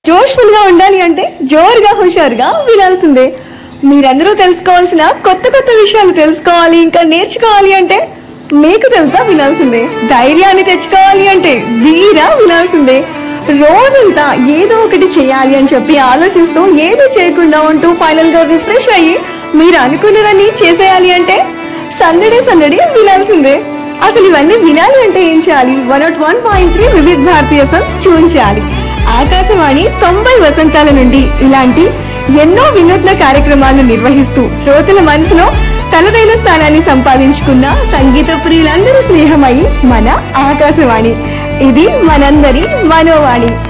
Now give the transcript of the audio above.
జోష్ఫుల్ గా ఉండాలి అంటే జోరుగా హుషారుగా వినాల్సిందే మీరందరూ తెలుసుకోవాల్సిన కొత్త కొత్త విషయాలు తెలుసుకోవాలి ఇంకా నేర్చుకోవాలి అంటే మీకు తెలుసా వినాల్సిందే ధైర్యాన్ని తెచ్చుకోవాలి అంటే ధీరా వినాల్సిందే రోజంతా ఏదో ఒకటి చేయాలి అని చెప్పి ఆలోచిస్తూ ఏదో చేయకుండా ఉంటూ ఫైనల్ గా రిఫ్రెష్ అయ్యి మీరు అనుకున్నదాన్ని చేసేయాలి అంటే సందడి సందడి వినాల్సిందే అసలు ఇవన్నీ వినాలి అంటే ఏం చేయాలి one naught one point three వివిధ భారతీయ సం చూపించాలి ఆకాశవాణి తొంభై వసంతాల నుండి ఇలాంటి ఎన్నో వినూత్న కార్యక్రమాలను నిర్వహిస్తూ శ్రోతల మనసులో తనదైన స్థానాన్ని సంపాదించుకున్న సంగీత ప్రియులందరూ స్నేహమై మన ఆకాశవాణి ఇది మనందరి మనోవాణి